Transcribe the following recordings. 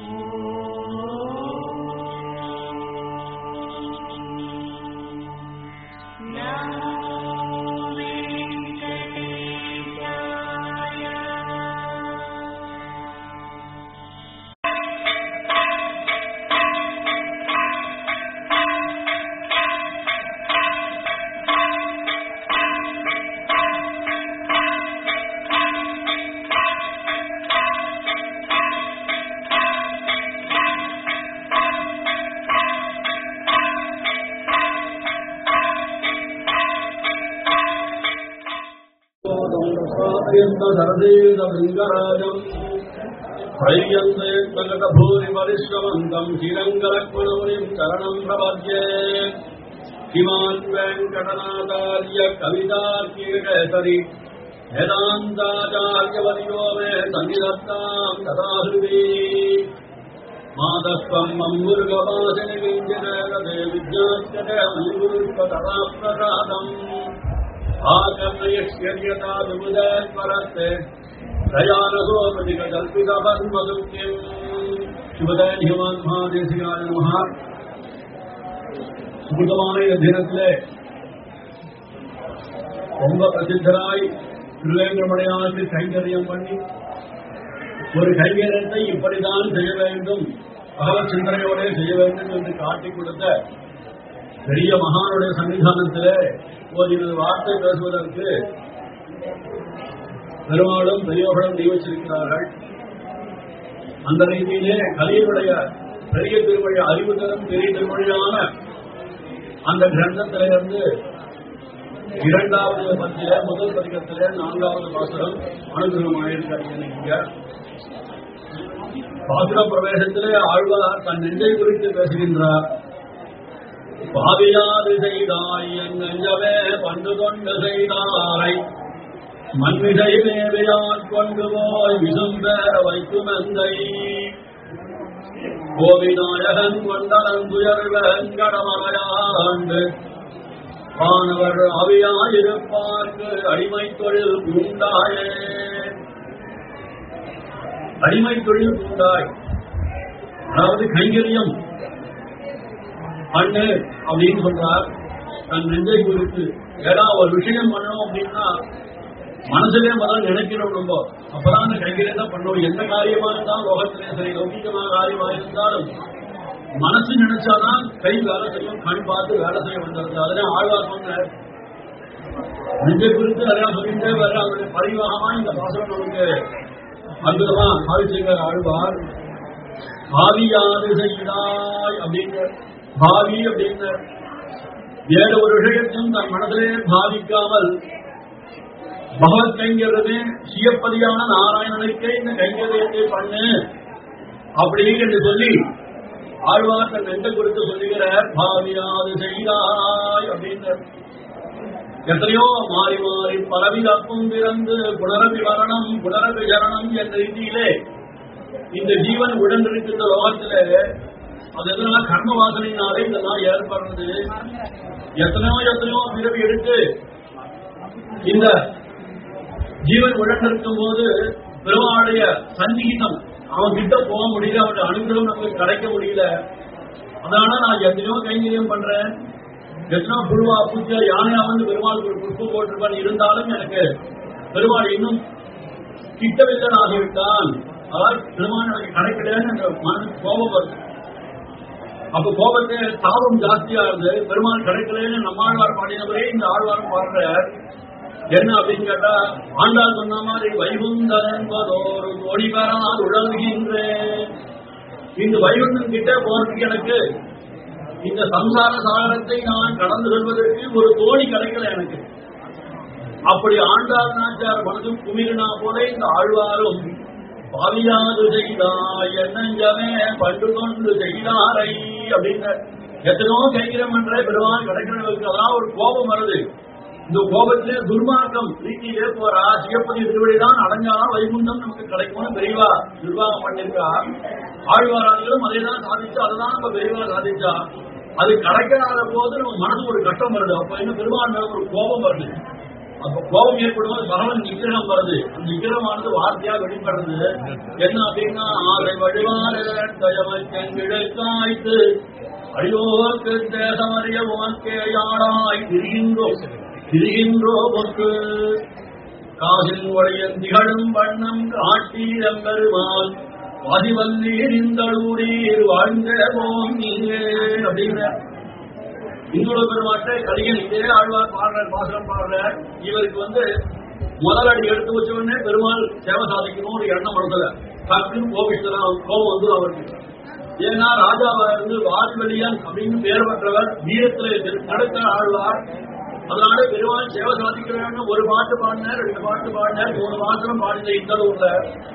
லிங்கராஜம் ஹரியந்தேத்மகபூரி பரிஸ்ரவந்தம் ஸ்ரீரங்கலக்மணமுனிம் சரணம் பிரபத்யே ஸ்ரீமான் வெங்கடநாதாரிய கவிதார்க்கிகேசரி வேதாந்தாச்சாரியவதியோ மே சன்னிதத்தாம் ததாஹிருதி மாதஸ்வம் மம்புர்கவாசினி கிஞ்சனே வித்யாஸ்யதே மங்குருப்பதரா பிரசாதம் ஆகர்ணயஸ்யர்யதா விபுதேஸ்வரஸ்தே दयानसोपदिकल्पितपद्मदुःख्यम् ശുഭദാന്യമാൻ മഹാദേശികായ മഹാ സുഹൃതമായ ദിനത്തിലെ ரொம்ப பிரசித்தராய் திருவேங்கமடையானுக்கு கைங்கரியம் பண்ணி ஒரு கைங்கரியத்தை இப்படிதான் செய்ய வேண்டும் பகவத் சிந்தனையோட செய்ய வேண்டும் என்று காட்டிக் கொடுத்த பெரிய மகானுடைய சன்னிதானத்திலே ஓரிரு வார்த்தை பேசுவதற்கு பெருமாளும் பெரியவர்களும் நியமிச்சிருக்கிறார்கள் அந்த ரீதியிலே கலியுடைய பெரிய திருமொழி அறிவு தரும் பெரிய திருமொழியான அந்த கிரந்தத்திலிருந்து இரண்டாவது பத்தில முதல் பதிகத்திலே நான்காவது பாசுரம் அனுகிரகமாயிருக்க பாசுர பிரவேசத்திலே ஆழ்வார் தன் நெஞ்சை குறித்து பேசுகின்றார் பாவியாது செய்தாய் என் நெஞ்சவே பண்டு கொண்டு செய்தாரை மண்மிடை மேவையான் கொண்டு போய் விசும்பேற வைக்குமெந்தை கோவிநாயகன் கொண்டனன் துயர் வெங்கடமலையாண்டு வானவர் அவையாயிருப்பார்க்கு அடிமை தொழில் பூண்டாயே அடிமை தொழில் பூண்டாய் அதாவது கைங்கரியம் பண்ணு அப்படின்னு சொல்றார் தன் நெஞ்சை குறித்து ஏடா ஒரு விஷயம் பண்ணணும் அப்படின்னா மனசுலே முதல்ல நினைக்கிறோம் ரொம்ப அப்பதான் அந்த கைகளை தான் பண்ணுவோம் எந்த காரியமா இருந்தாலும் லோகத்திலே சரி லௌகிகமான காரியமா இருந்தாலும் மனசு நினைச்சாதான் கை வேலை செய்யும் கண் பார்த்து வேலை செய்ய வந்திருக்கு அதனே ஆழ்வார் சொன்னார் நெஞ்சை குறித்து நிறையா சொல்லிட்டே வர அவருடைய பரிவாகமா இந்த பாசனம் நமக்கு அற்புதமா ஆதிசங்கர் ஆழ்வார் பாவியாது செய்தாய் அப்படிங்கிற பாவி அப்படிங்கிற வேற ஒரு விஷயத்தையும் தன் மனதிலே பாவிக்காமல் பகவத் கைங்கிறது சுயப்பதியான நாராயணனுக்கே இந்த கைங்கரியத்தை பண்ணு அப்படின்னு சொல்லி ஆழ்வார் தன் நெஞ்ச குறித்து சொல்லுகிறார் பாவியாது செய்தாய் அப்படின்னு எத்தனையோ மாறி மாறி பரவிதப்பும் பிறந்து புனரபி மரணம் புனரபி ஜரணம் என்ற ரீதியிலே இந்த ஜீவன் உடனிருக்கின்ற லோகத்திலே அது எதனால கர்ம வாசனையினாலே இதெல்லாம் ஏற்படுறது எத்தனையோ எத்தனையோ பிறவி எடுத்து இந்த ஜீவன் உடனிருக்கும் போது பெருமாளுடைய சந்நிகிதம் அவன் கிட்ட போக முடியல அவனுடைய அனுகிரகம் நமக்கு கிடைக்க முடியல அதனால நான் எத்தனையோ கைங்கரியம் பண்றேன் எத்தனையோ புழுவா பூச்சியா யானையா வந்து பெருமாளுக்கு ஒரு புஷ்பம் போட்டிருப்பான் இருந்தாலும் எனக்கு பெருமாள் இன்னும் கிட்டவில்லை ஆகிவிட்டான் அதாவது பெருமாள் எனக்கு கிடைக்கலன்னு என்ற மனசுக்கு கோபம் வருது அப்ப கோபத்தை தாபம் ஜாஸ்தியா இருந்து பெருமாள் கிடைக்கலன்னு நம்மாழ்வார் பாடினவரே இந்த ஆழ்வாரம் பாடுறார் என்ன அப்படின்னு கேட்டா ஆண்டாள் சொன்ன மாதிரி வைகுந்தன் என்பதோர் ஒளிவரால் உழல்கின்றேன் இந்த வைகுந்தன் கிட்ட போறதுக்கு எனக்கு இந்த சம்சார சாகரத்தை நான் கடந்து செல்வதற்கு ஒரு தோணி கிடைக்கல எனக்கு அப்படி ஆண்டாள் நாச்சார் மனதும் குமிரினா போல இந்த ஆழ்வாரும் பாவியாது செய்தாய் என்னஞ்சமே பண்டு கொண்டு செய்தாரை அப்படின்னு எத்தனையோ கைகிரம் என்ற பெருமாள் கிடைக்கிறவர்களுக்கு அதான் ஒரு கோபம் வருது இந்த கோபத்திலே துர்மார்க்கம் ரீதியிலே போறா சிவப்பதி திருவடிதான் அடைஞ்சாலும் வைகுண்டம் நமக்கு கிடைக்கும்னு பெரியவா நிர்வாகம் பண்ணிருக்கா ஆழ்வாராதிகளும் அதை தான் சாதிச்சா அதுதான் நம்ம பெரியவா சாதிச்சா அது கிடைக்காத போது நம்ம மனசு ஒரு கஷ்டம் வருது அப்ப என்ன பெருமாள் மேல ஒரு கோபம் வருது அப்ப கோபம் ஏற்படும் போது பகவன் நிகிரகம் வருது அந்த நிகிரகமானது வார்த்தையா வெளிப்படுறது என்ன அப்படின்னா ஆரை வழிவார தயமக்கெங்கிழக்காய்த்து அடியோர்க்கு தேசமறிய உமக்கேயாளாய் திரிகின்றோம் திரிகின்றோமுக்கு காசில் உடையன் திகழும் வண்ணம் காட்டீரம் பெருமாள் வாதிவல்லீர் இந்தளூரீர் வாழ்ந்த போம் நீங்கே அப்படிங்கிற இந்துள பெருமாட்டை கடிகன் இதே ஆழ்வார் பாடுறார் பாசனம் பாடுறார் இவருக்கு வந்து முதலடி எடுத்து வச்ச உடனே பெருமாள் சேவை சாதிக்கணும் ஒரு எண்ணம் மனசுல டக்குன்னு கோபிஷ்டலாம் கோபம் வந்து அவருக்கு ஏன்னா ராஜாவா இருந்து வாதிவலியன் அப்படின்னு பேர் பெற்றவர் வீரத்துல நடக்க ஆழ்வார் அதனால பெருமாள் சேவை சாதிக்க வேண்டும் ஒரு பாட்டு பாடினார் ரெண்டு பாட்டு பாடினார் மூணு மாசம் பாடின இந்த ஊர்ல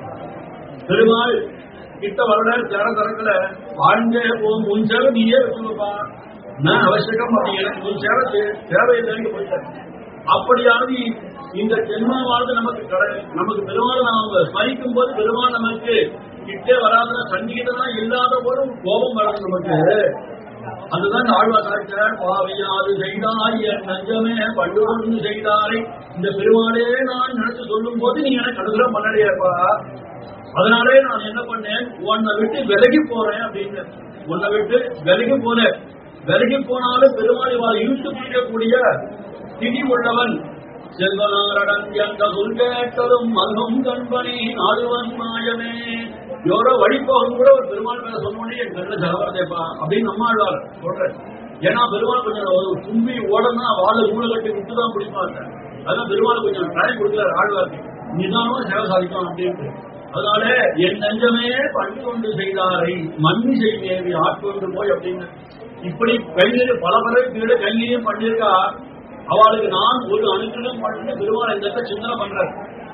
பெருமாள் கிட்ட வரல திற திறக்கல வாழ்ந்தே போகும் உன் சேவை நீயே வச்சுருப்பா நான் அவசியம் அப்படி எனக்கு உன் சேவை தே- தேவையில்லைன்னு போயிட்டேன் அப்படியாவது இந்த ஜென்மாவானது நமக்கு கடை நமக்கு பெருமாள் நாம ஸ்மரிக்கும் போது பெருமாள் நமக்கு கிட்டே வராத சங்கீதம் இல்லாத போது ஒரு கோபம் வரும் நமக்கு அதுதான் ஆழ்வா காட்டார் பாவியாது செய்தாய் என் நஞ்சமே பண்டுகொண்டு செய்தாரை இந்த பெருமாளே நான் நினைச்சு சொல்லும் போது நீ எனக்கு அனுகிரகம் பண்ணலையாப்பா அதனாலே நான் என்ன பண்ணேன் உன்னை விட்டு விலகி போறேன் அப்படின்னு உன்னை விட்டு விலகி போனேன் விலகி போனாலும் பெருமாள் இவாள் இழுத்து பிடிக்கக்கூடிய திதி உள்ளவன் செல்வனாரடன் என்ற சொல் கேட்டதும் மல்லும் கண்பனி நாடுவன் மாயமே எவரோ வழி போகும் கூட ஒரு பெருமாள் மேல சொன்னோடனே என் கண்ணில் ஜலவரதேப்பா அப்படின்னு நம்ம ஆழ்வார் சொல்றேன் ஏன்னா பெருமாள் கொஞ்சம் ஒரு தும்பி ஓடனா வாழை மூளை கட்டி விட்டு தான் பிடிப்பாங்க அதான் பெருமாள் கொஞ்சம் டைம் கொடுக்குறாரு ஆழ்வாருக்கு நிதானமா சேவை சாதிக்கும் அப்படின்ட்டு அதனால என் நெஞ்சமே பண்ணி கொண்டு செய்தாரை மன்னி செய்தேவி ஆட்கொண்டு போய் அப்படின்னு இப்படி கையில பல பல கீழே கையிலையும் பண்ணியிருக்கா அவளுக்கு நான் ஒரு அனுகிரகம் பண்ணி பெருமாள் இந்த இடத்துல சிந்தனை பண்றாரு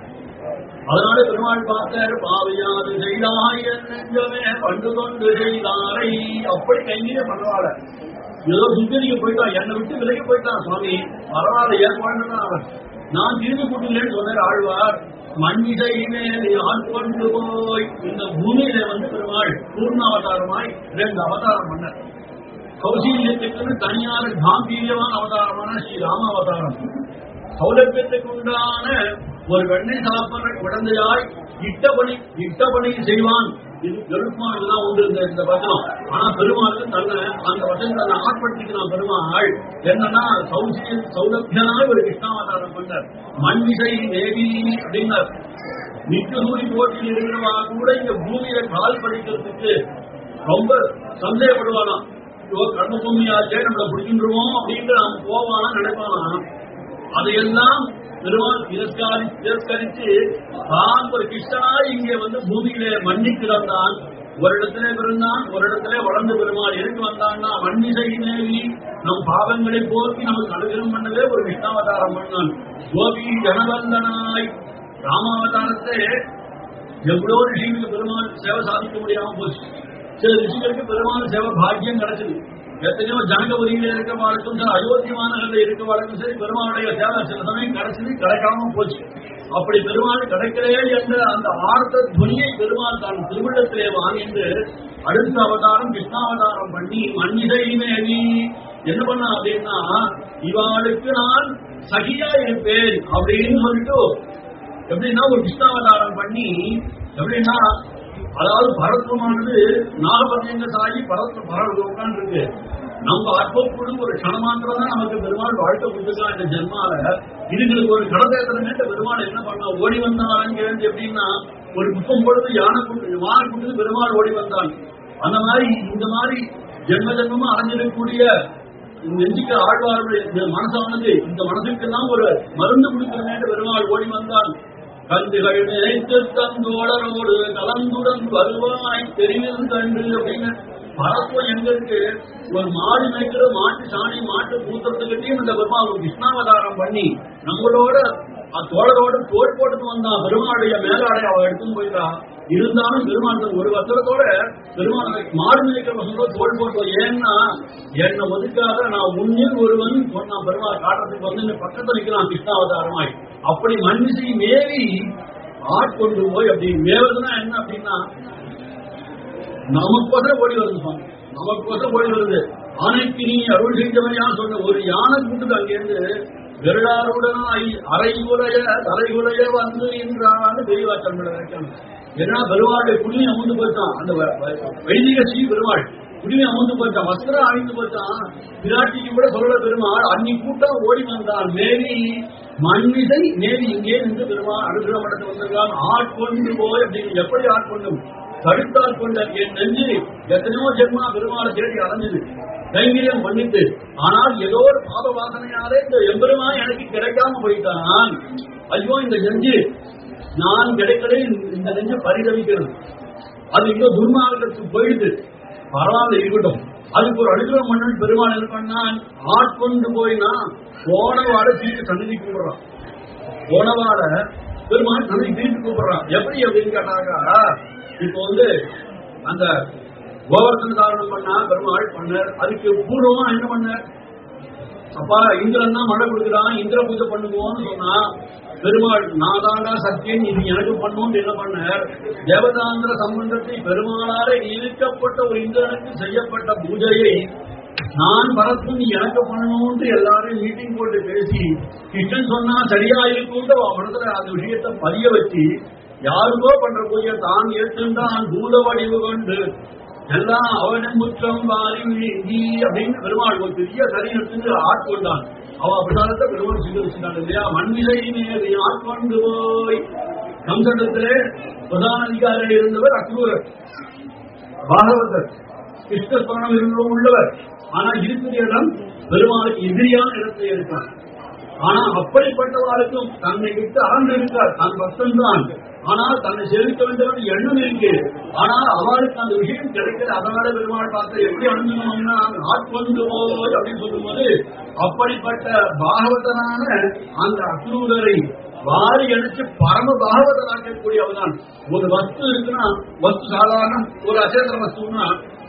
அதனால பெருமாள் பார்த்தாரு பாவையாது செய்தாய் என் நெஞ்சமே பண்டு கொண்டு செய்தாரை அப்படி கையிலே பரவாயில்ல ஏதோ சுந்தரிக்கு போயிட்டான் என்னை விட்டு விலகி போயிட்டான் சுவாமி பரவாயில்ல ஏற்பாடு தான் அவன் நான் திரும்பி கூட்டிலேன்னு சொன்னார் ஆழ்வார் மண்ணிசை மேலே ஆட்கொண்டு போய் இந்த பூமியில வந்து பெருமாள் பூர்ணாவதாரமாய் ரெண்டு அவதாரம் பண்ணார் கௌசல்யத்துக்கு தனியார் காம்பீரியமான அவதாரமான ஸ்ரீ ராம அவதாரம் சௌலபியத்துக்கு உண்டான ஒரு வெண்ணெய் சாப்பிடுற குழந்தையாய் இட்டபணி இட்டபணி செய்வான் இது பெருமாள் இதெல்லாம் உண்டு இந்த இந்த வசனம் ஆனா பெருமாளுக்கு தன்னை அந்த வசனம் தன்னை ஆட்படுத்திக்கிறான் பெருமாள் என்னன்னா சௌசிய சௌலபியனாய் ஒரு கிருஷ்ணாவதாரம் பண்ணார் மண்மிசை தேவி அப்படின்னார் நித்திய சூரி போட்டியில் இருக்கிறவா கூட இந்த பூமியில கால் படிக்கிறதுக்கு ரொம்ப சந்தேகப்படுவானாம் ஐயோ கர்ம பூமியாச்சே நம்மளை பிடிக்கின்றோம் அப்படின்ட்டு நாம் போவானா நினைப்பானா அதையெல்லாம் பெருமாள் திரஸ்காரி திரஸ்கரித்து தான் ஒரு கிருஷ்ணனா இங்கே வந்து பூமியிலே மன்னிக்கு வந்தான் ஒரு இடத்திலே பிறந்தான் ஒரு இடத்திலே வளர்ந்து பெருமாள் எதுக்கு வந்தான்னா மன்னிசை மேவி நம் பாவங்களை போக்கி நமக்கு அனுகிரம் பண்ணவே ஒரு கிருஷ்ணாவதாரம் பண்ணான் கோபி ஜனவந்தனாய் ராமாவதாரத்தை எவ்வளோ ரிஷிகளுக்கு பெருமாள் சேவை சாதிக்க முடியாம போச்சு சில ரிஷிகளுக்கு பெருமாள் சேவை பாக்கியம் கிடைச்சது எத்தனையோ ஜனகபுரியில இருக்கவாளுக்கும் சரி அயோத்தி மாநகரில் இருக்கவாளுக்கும் சரி பெருமாளுடைய சேவை சில சமயம் கிடைச்சது கிடைக்காம போச்சு அப்படி பெருமாள் கிடைக்கலையே என்ற அந்த ஆர்த்த துணியை பெருமாள் தான் திருவிழத்திலே வாங்கிட்டு அடுத்த அவதாரம் கிருஷ்ணாவதாரம் பண்ணி மன்னிதை மேவி என்ன பண்ண அப்படின்னா இவாளுக்கு நான் சகியா இருப்பேன் அப்படின்னு சொல்லிட்டு எப்படின்னா ஒரு கிருஷ்ணாவதாரம் பண்ணி எப்படின்னா அதாவது பரத்வமானது நாகபத்தியங்க சாகி பரத்வ பரவ உட்கார்ந்து இருக்கு நம்ம அற்புதப்படும் ஒரு க்ஷணமாத்திரம் தான் நமக்கு பெருமாள் வாழ்க்கை கொடுத்துருக்கான் இந்த ஜென்மால இதுங்களுக்கு ஒரு கடத்தேத்தனமேட்ட பெருமாள் என்ன பண்ணா ஓடி வந்தாங்க எப்படின்னா ஒரு முப்பம் பொழுது யானை கூட்டு யானை கூட்டு பெருமாள் ஓடி வந்தான் அந்த மாதிரி இந்த மாதிரி ஜென்ம ஜென்மமா அடைஞ்சிடக்கூடிய நெஞ்சுக்கு ஆழ்வாருடைய இந்த மனசானது இந்த மனசுக்கெல்லாம் ஒரு மருந்து கொடுக்கிறேன் பெருமாள் ஓடி வந்தான் கந்துகள் நினைத்து தந்தோழரோடு கலந்துடன் வருவாய் தெரிவில் கண்டு அப்படின்னு பரத்துவம் எங்க இருக்கு ஒரு மாடு மேய்க்கிற மாட்டு சாணி மாட்டு பூத்தத்துக்கிட்டையும் இந்த பெருமாள் ஒரு கிருஷ்ணாவதாரம் பண்ணி நம்மளோட அஹ் தோழரோட தோல் போட்டுட்டு வந்தான் பெருமாளுடைய மேலாடை அவ எடுத்துன்னு போயிட்டா இருந்தாலும் பெருமாள் ஒரு வசனத்தோட பெருமாள் மாடு மேய்க்கிற வசனத்தோட தோல் போட்டோம் ஏன்னா என்னை ஒதுக்காத நான் முன்னில் ஒருவன் சொன்னான் பெருமாள் காட்டுறதுக்கு வந்து இந்த பக்கத்துல நிற்கிறான் கிருஷ்ணாவதாரமாய் அப்படி மன்னிசி மேவி ஆட்கொண்டு போய் அப்படி மேவதுன்னா என்ன அப்படின்னா நமக்கோசரம் ஓடி வருது சுவாமி நமக்கோசரம் ஓடி வருது ஆனைக்கு நீ அருள் செஞ்சவன் யார் சொன்ன ஒரு யானை கூட்டுக்கு அங்கேருந்து வெள்ளாருடனாய் அரைகுலைய தலைகுலைய வந்து நின்றான்னு பெரியவா தமிழ் ஏன்னா பெருமாளுடைய குடிமை அமர்ந்து போச்சான் அந்த வ- வ- வைதிக ஸ்ரீ பெருமாள் குடிமை அமர்ந்து போச்சான் வஸ்திரம் அழிந்து போச்சான் பிராட்டிக்கு கூட சொல்ல பெருமாள் அன்னி கூட்டம் ஓடி வந்தான் மேரி மண்மிசை மேரி இங்கே நின்று பெருமாள் அனுகிரகம் நடந்து வந்திருக்கான் ஆட்கொண்டு போய் அப்படின்னு எப்படி ஆட்கொண்டும் தடுத்தால் கொண்ட என் நெஞ்சு எத்தனையோ ஜென்மா பெருமாளை தேடி அலைஞ்சது கைங்கரியம் பண்ணிட்டு ஆனால் ஏதோ ஒரு பாத வாசனையாலே இந்த எம்பெருமான் எனக்கு கிடைக்காம போயிட்டான் ஐயோ இந்த நெஞ்சு நான் கிடைக்கலே இந்த நெஞ்சு பரிதவிக்கிறது அது இன்னும் துர்மார்க்கத்துக்கு போயிடுது பரவாயில்ல இருக்கட்டும் அதுக்கு ஒரு அனுகிரகம் பண்ணு பெருமாள் என்ன பண்ணான் ஆட்கொண்டு போயினா போனவாட தீட்டு சன்னதி கூப்பிடுறான் போனவாட பெருமாள் சன்னதி தீட்டு கூப்பிடுறான் எப்படி அப்படின்னு கேட்டாக்கா இப்போ வந்து அந்த கோவர்த்தன தாரணம் பண்ணா பெருமாள் பண்ணார் அதுக்கு பூர்வமா என்ன பண்ணார் அப்பா இந்திரன் தான் மழை கொடுக்குறான் இந்திர பூஜை பண்ணுவோம்னு சொன்னா பெருமாள் நாதாண்டா சத்தியம் இது எனக்கு பண்ணும் என்ன பண்ணார் தேவதாந்திர சம்பந்தத்தை பெருமாளாலே நியமிக்கப்பட்ட ஒரு இந்திரனுக்கு செய்யப்பட்ட பூஜையை நான் பரத்தும் நீ எனக்கு பண்ணணும்னு எல்லாரும் மீட்டிங் போட்டு பேசி கிருஷ்ணன் சொன்னா சரியா இருக்கும்னு அவன் மனசுல அந்த விஷயத்தை பதிய வச்சு யாருக்கோ பண்ற பூஜை தான் ஏற்றுந்தான் பூத வடிவு கொண்டு எல்லாம் அவனும் முற்றம் வாரி நீ அப்படின்னு பெருமாள் ஒரு பெரிய சரீரத்துக்கு ஆட்கொண்டான் அவ அப்படினாலத்தை பெருமாள் சுகரிச்சினான் இல்லையா மண்ணிலை மேலே ஆட்கொண்டு போய் கம்சண்டத்திலே பிரதான அதிகாரியில் இருந்தவர் அக்ரூரர் பாகவதர் கிருஷ்ணஸ்மரணம் இருந்தவர் உள்ளவர் ஆனா இருக்கிற இடம் பெருமாளுக்கு எதிரியான இடத்தை இருக்கான் ஆனா அப்படிப்பட்டவர்களுக்கும் தன்னை விட்டு அறந்து இருக்கார் தன் பக்தன் தான் ஆனால் தன்னை சேவிக்க வேண்டும் என்று எண்ணம் இருக்கு ஆனால் அவளுக்கு அந்த விஷயம் கிடைக்கல அதனால பெருமாள் பார்த்து எப்படி அணுகணும்னா ஆட்கொண்டு போய் அப்படின்னு சொல்லும்போது அப்படிப்பட்ட பாகவதனான அந்த அக்ரூரரை வாரி அடிச்சு பரம பாகவதனாக்கக்கூடிய அவதான் ஒரு வஸ்து இருக்குன்னா வஸ்து சாதாரண ஒரு அச்சேதன வஸ்துன்னா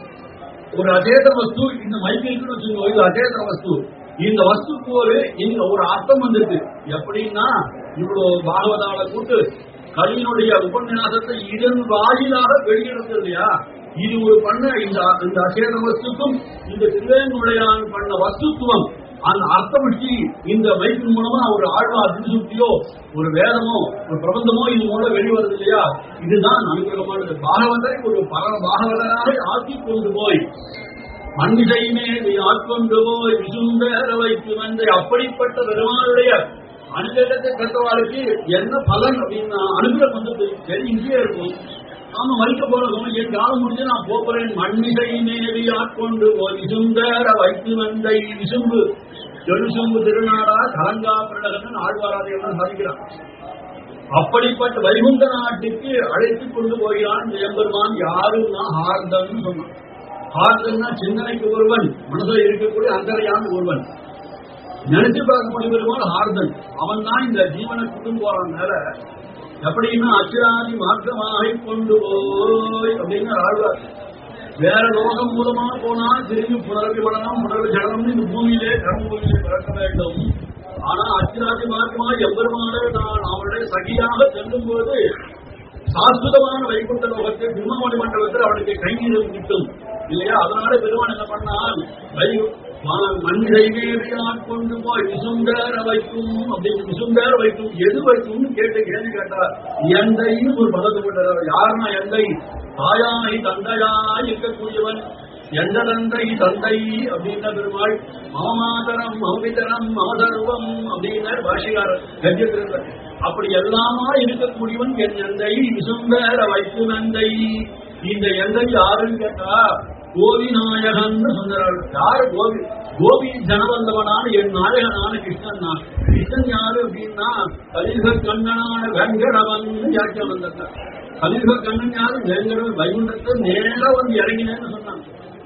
ஒரு அச்சேத வஸ்து இந்த மைக்கு இருக்குன்னு வச்சுக்கோங்க இது அச்சேதன வஸ்து இந்த வஸ்துக்கு ஒரு இங்க ஒரு அர்த்தம் வந்திருக்கு எப்படின்னா இவ்வளவு பாகவதால கூட்டு கலியினுடைய உபன்யாசத்தை இதன் வாயிலாக வெளியிடுறது இல்லையா இது ஒரு பண்ண இந்த இந்த அச்சேத வஸ்துக்கும் இந்த திருவேங்குடையான் பண்ண வஸ்துத்துவம் அந்த அர்த்தமிச்சு இந்த மைக்கின் மூலமா ஒரு ஆழ்வார் திருசுத்தியோ ஒரு வேதமோ ஒரு பிரபந்தமோ இது மூலம் வெளிவருது இல்லையா இதுதான் அனுகிரகமானது பாகவதரை ஒரு பரம பாகவதராக ஆக்கி கொண்டு போய் மண்ணிசைமே ஆட்கொண்டு போய் விசுந்தர வைத்து வந்த அப்படிப்பட்ட பெருமாளுடைய அனுகிரகத்தை கற்றவாளுக்கு என்ன பலன் அப்படின்னா அனுகிரகம் வந்து சரி இங்கேயே இருக்கும் நாம மறிக்க போறோம் என் காலம் முடிஞ்சு நான் போறேன் மண்ணிசை மேவி ஆட்கொண்டு போய் விசுந்தர வைத்து வந்தை விசும்பு எழுசும்பு திருநாடா கலங்கா பிரணகன் ஆழ்வாராதையெல்லாம் சாதிக்கிறான் அப்படிப்பட்ட வைகுண்ட நாட்டுக்கு அழைத்துக் கொண்டு போகிறான் எம்பெருமான் யாருன்னா ஹார்தன் சொன்னான் ஹார்தன்னா சிந்தனைக்கு ஒருவன் மனதில் இருக்கக்கூடிய அந்தரையான ஒருவன் நினைச்சு பார்க்கக்கூடிய பெருமாள் ஹார்தன் அவன் தான் இந்த ஜீவனை கொண்டு போறதுனால எப்படின்னா அச்சிராதி மாற்றமாக கொண்டு போய் அப்படின்னு ஆழ்வார் வேற லோகம் மூலமா போனா திரும்பி புனரவி படலாம் புனரவி ஜடனம் இந்த பூமியிலே கர்ம பூமியிலே பிறக்க வேண்டும் ஆனா அச்சிராதி மார்க்கமா எவ்வளவான நான் அவருடைய சகியாக செல்லும் போது சாஸ்வதமான வைகுண்ட லோகத்தை பிரம்மமணி மண்டலத்தில் அவனுக்கு கையில் கிட்டும் இல்லையா அதனால பெருமான் என்ன பண்ணால் வை- மா- மண்ணிலை வேறியான் கொண்டு போய் விசுந்தர வைக்கும் அப்படின்னு விசுந்தர வைக்கும் எது வைக்கும்னு கேட்டு கேள்வி கேட்டார் எந்தைன்னு ஒரு பதத்தை போட்டார் யாருன்னா எந்தை தாயாய் தந்தையாய் இருக்கக்கூடியவன் எந்த தந்தை தந்தை அப்படின்ற பெருமாள் மமமாதரம் மமபிதரம் மமதர்வம் அப்படின்னார் பாஷிகாரர் கஜ்யத்திருந்தார் அப்படி எல்லாமா இருக்கக்கூடியவன் என் எந்தை விசுந்தர வைத்து நந்தை இந்த எந்தை யாருன்னு கேட்டா கோவி நாயகன் சொன்னார் யாரு கோவி கோபி ஜனவந்தவனான என் நாயகனான கிருஷ்ணன் தான் கிருஷ்ணன் யாரு அப்படின்னா கலிக கண்ணனான வெங்கடவன் வியாக்கியம் வந்தார் கலிக கண்ணன் யாரு வெங்கடவன் வைகுண்டத்தை நேரா வந்து இறங்கினேன்னு சொன்னான்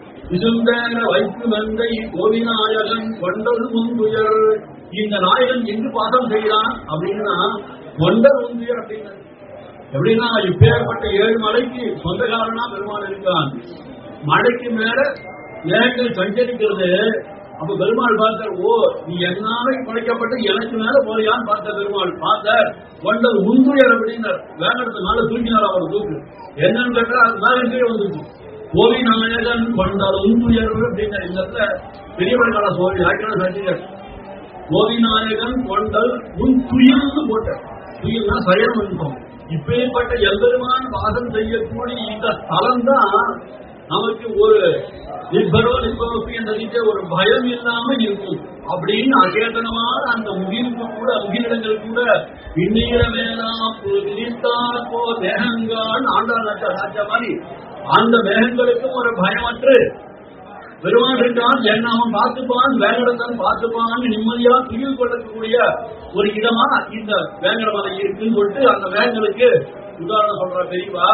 விசுந்தர வைத்து வந்தை கோவிநாயகன் கொண்டது முன்புயர் இந்த நாயகன் எங்கு பாசம் செய்யலாம் அப்படின்னா கொண்டது முன்புயர் அப்படின்னா எப்படின்னா இப்பேற்பட்ட ஏழு மலைக்கு சொந்தக்காரனா பெருமாள் இருக்கான் மழைக்கு மேல மேகங்கள் சஞ்சரிக்கிறது அப்ப பெருமாள் பார்த்தார் ஓ நீ என்னால படைக்கப்பட்டு எனக்கு மேல போறியான்னு பார்த்த பெருமாள் பார்த்தார் கொண்டது முன்புயர் அப்படின்னார் வேங்கடத்தினால தூக்கினார் அவர் தூக்கு என்னன்னு கேட்டா அது மேல கீழே வந்துருச்சு கோவி நாயகன் கொண்டால் உந்துயர் அப்படிங்கிற இந்த இடத்துல பெரியவர்களான சோழி ஆக்கியான சட்டிகர் கோவிநாயகன் கொண்டல் உன் துயில்னு போட்ட துயில்னா சயனம் இருக்கும் இப்பேற்பட்ட எம்பெருமான் வாசம் செய்யக்கூடிய இந்த ஸ்தலம் தான் நமக்கு ஒரு நிர்பரோ நிர்பவக்கு என்ற ஒரு பயம் இல்லாம இருக்கும் அப்படின்னு அச்சேதனமான அந்த முகிலுக்கு கூட முகிலிடங்கள் கூட பின்னீர வேளாம் விரித்தாக்கோ மேகங்கள் ஆண்டாள் ராஜா மாதிரி அந்த மேகங்களுக்கும் ஒரு பயமற்று பெருமாள் இருக்கான் என்ன அவன் பார்த்துப்பான் வேங்கடத்தான் பார்த்துப்பான் நிம்மதியா துயில் கொள்ளக்கூடிய ஒரு இடமா இந்த வேங்கட மலை இருக்குன்னு சொல்லிட்டு அந்த வேங்களுக்கு உதாரணம் சொல்ற பெரியவா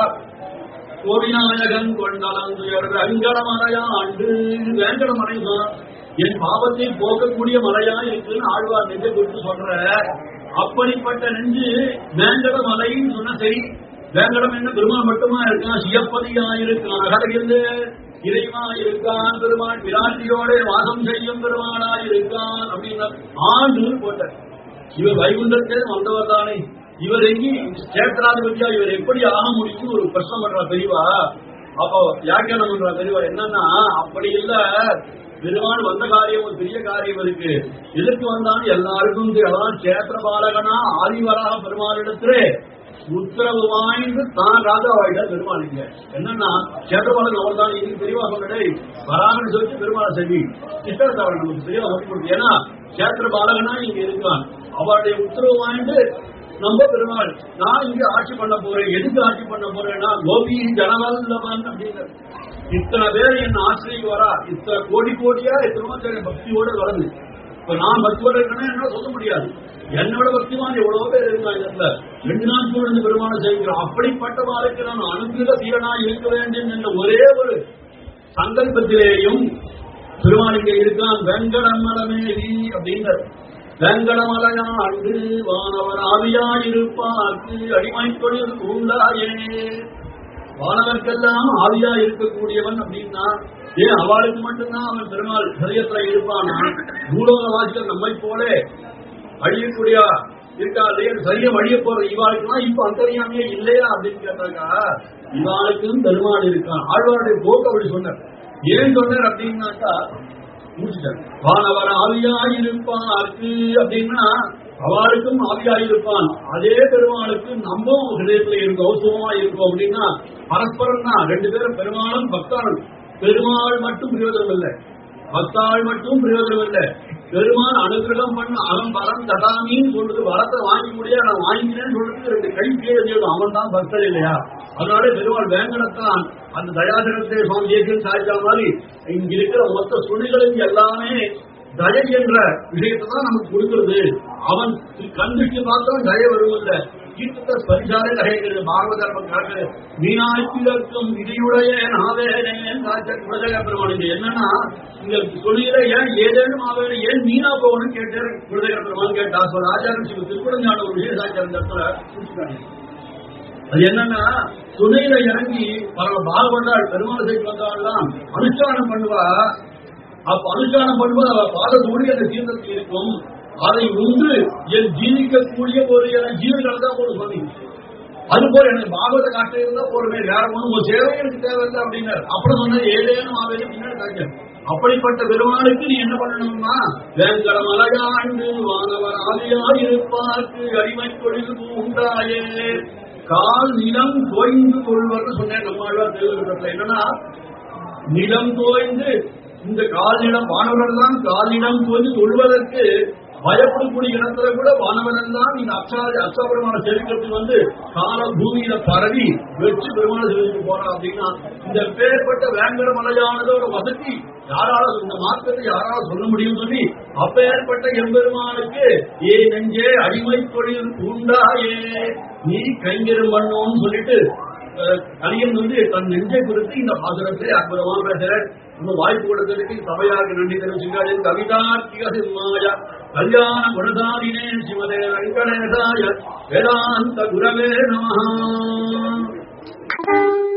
கோவிநாயகன் கொண்டலந்துயர் வெங்கட மலையா ஆண்டு வேங்கட மலை தான் என் பாவத்தை போக்கக்கூடிய மலையா இருக்குன்னு ஆழ்வார் நெஞ்சை குறித்து சொல்ற அப்படிப்பட்ட நெஞ்சு வேங்கட மலைன்னு சொன்னா சரி வேங்கடம் என்ன பெருமாள் மட்டுமா இருக்கான் சியப்பதியா இருக்கான் அகலிருந்து இறைவா இருக்கான் பெருமாள் விராட்டியோட வாசம் செய்யும் பெருமாளா இருக்கான் அப்படின்னு ஆண்டு போட்ட இவர் வைகுண்டத்தே வந்தவர் தானே இவர் எங்கி சேத்திராதிபதியா இவர் எப்படி ஆக முடியும்னு ஒரு பிரச்சனை பண்றா பெரியவா அப்போ வியாக்கியானம் பண்றா பெரியவா என்னன்னா அப்படி இல்ல பெருமாள் வந்த காரியம் ஒரு பெரிய காரியம் இருக்கு எதுக்கு வந்தாலும் எல்லாருக்கும் தெரியும் சேத்திர பாலகனா ஆதிவராக பெருமாளிடத்திலே உத்தரவு வாய்ந்து தான் ராஜாவாயிட்டா பெருமாள் இங்க என்னன்னா சேத்திரபாலன் அவர் தான் இன்னைக்கு பெரியவா சொன்னடே வராங்கன்னு சொல்லிட்டு பெருமாள் செவி சித்தரத்தை அவர் நமக்கு பெரியவா சொல்லி கொடுத்து ஏன்னா சேத்திர பாலகனா இங்க இருக்கான் அவருடைய உத்தரவு வாங்கிட்டு நம்ம பெருமாள் நான் இங்க ஆட்சி பண்ண போறேன் எதுக்கு ஆட்சி பண்ண போறேன்னா கோபி ஜனவல்லவன் அப்படிங்கிற இத்தனை பேர் என்ன ஆசிரியர் வரா இத்தனை கோடி கோடியா எத்தனை பக்தியோட வருது இப்ப நான் பக்தியோட இருக்கேன்னா என்ன சொல்ல முடியாது என்னோட பக்திமான் எவ்வளவு பேர் இருக்காங்க இடத்துல ரெண்டு நாள் சூழ்ந்து பெருமானம் செய்கிறோம் அப்படிப்பட்ட வாழ்க்கை நான் அனுகிரக சீரனா இருக்க வேண்டும் என்ற ஒரே ஒரு சங்கல்பத்திலேயும் பெருமாள் இங்க இருக்கான் வெங்கடமலமேரி அப்படிங்கிற வெங்கடமலையாண்டு வானவர் ஆவியாயிருப்பார்க்கு அடிமை தொழில் உண்டாயே வானவர்க்கெல்லாம் ஆவியா இருக்கக்கூடியவன் அப்படின்னா ஏன் அவளுக்கு மட்டும்தான் அவன் பெருமாள் ஹரியத்துல இருப்பானா பூலோக வாசிகள் நம்மை போல அழியக்கூடிய இருக்கா இல்லையா சரியம் அழிய போற இவாளுக்குலாம் இப்ப அந்தரியாமையே இல்லையா அப்படின்னு கேட்டாக்கா இவாளுக்கும் பெருமாள் இருக்கான் ஆழ்வாருடைய போக்கு அப்படி சொன்னார் ஏன் சொன்னார் அப்படின்னாக்கா முடிச்சிட்டார் வானவர் ஆவியாயிருப்பார்க்கு அப்படின்னா அவளுக்கும் ஆவியாயிருப்பான் அதே பெருமாளுக்கு நம்ம ஹிரயத்துல இருக்கோம் சுகமா இருக்கோம் அப்படின்னா பரஸ்பரம் தான் ரெண்டு பேரும் பெருமாளும் பக்தாளும் பெருமாள் மட்டும் பிரயோஜனம் இல்லை பக்தாள் மட்டும் பிரயோஜனம் இல்லை பெருமாள் அனுகிரகம் பண்ண அவன் வரம் தடாமின்னு சொல்றது வரத்தை வாங்கி முடியா நான் வாங்கினேன்னு சொல்றது ரெண்டு கை கீழே அவன் தான் பக்தர் இல்லையா அதனால பெருமாள் வேங்கடத்தான் அந்த தயாசனத்தை சுவாமி ஏற்கனவே சாதிச்ச மாதிரி இங்க இருக்கிற மொத்த சுழிகளுக்கு எல்லாமே தயை என்ற விஷயத்தை தான் நமக்கு கொடுக்கிறது அவன் கண்ணுக்கு பார்த்தவன் தய வருவதில்லை கீர்த்தத்தை பரிசாலே தகைகிறது பாரத தர்மம் காட்டு மீனாட்சிகளுக்கும் இதையுடைய நாவேனே குலதேக பெருமானுக்கு என்னன்னா இந்த சொல்லியில ஏன் ஏதேனும் ஆவேன ஏன் மீனா போகணும்னு கேட்டார் குலதேக பெருமான் கேட்டா சொல்ல ஆச்சாரம் சிவ திருக்குறஞ்சான ஒரு விசேஷாச்சாரம் இந்த இடத்துல குறிச்சுக்காங்க. அது என்னன்னா துணையில இறங்கி பரவ பாகவண்டாள் பெருமாள் செய்து வந்தாள்லாம் அனுஷ்டானம் பண்ணுவா அப்ப அனுஷ்டானம் பண்ணும்போது அவ பாதத்தோடு அந்த தீர்த்தத்தில் இருக்கும் அதை உண்டு என் ஜீவிக்கக்கூடிய ஒரு என் ஜீவன்கள் தான் ஒரு சொல்லி அது போல எனக்கு பாகவத காட்டு இருந்தா போறமே வேற ஒண்ணும் ஒரு சேவை எனக்கு தேவையில்லை அப்படின்னாரு அப்புறம் சொன்னது ஏதேனும் ஆவேலும் பின்னாடி தாங்க அப்படிப்பட்ட பெருமாளுக்கு நீ என்ன பண்ணணும்னா வேங்கட மலையாண்டு வானவர் ஆதியாயிருப்பார்க்கு அடிமை தொழில் உண்டாயே கால் நிலம் தோய்ந்து கொள்வர்னு சொன்னேன் நம்மாழ்வார் தேர்தல் என்னன்னா நிலம் தோய்ந்து இந்த காலிடம் வானவர்கள் தான் காலிடம் தோய்ந்து கொள்வதற்கு பயப்படக்கூடிய இடத்துல கூட வானவன் தான் இந்த அக்ஷா அக்ஷா பெருமான செலுக்கிறதுக்கு வந்து கால பூமியில பரவி வெற்றி பெருமான செலுத்திட்டு போறான் அப்படின்னா இந்த பேர்பட்ட வேங்கட மலையானதோட வசதி யாரால இந்த மாற்றத்தை யாரால சொல்ல முடியும் சொல்லி அப்பேற்பட்ட எம்பெருமானுக்கு ஏ நெஞ்சே அடிமை தொழில் உண்டாயே நீ கைங்கரம் பண்ணோம்னு சொல்லிட்டு அஹ், கலியன் வந்து தன் நெஞ்சை குறித்து இந்த பாசுரத்தை அற்புதமா பேசுறார் இன்னும் வாய்ப்பு கொடுத்ததுக்கு சபையாருக்கு நன்றி தெரிவிச்சுக்காது கவிதார்த்திக சிம்மாய கல்யாண குணதாரினே சிவதே வெங்கடேசாய வேதாந்த குரவே நமஹா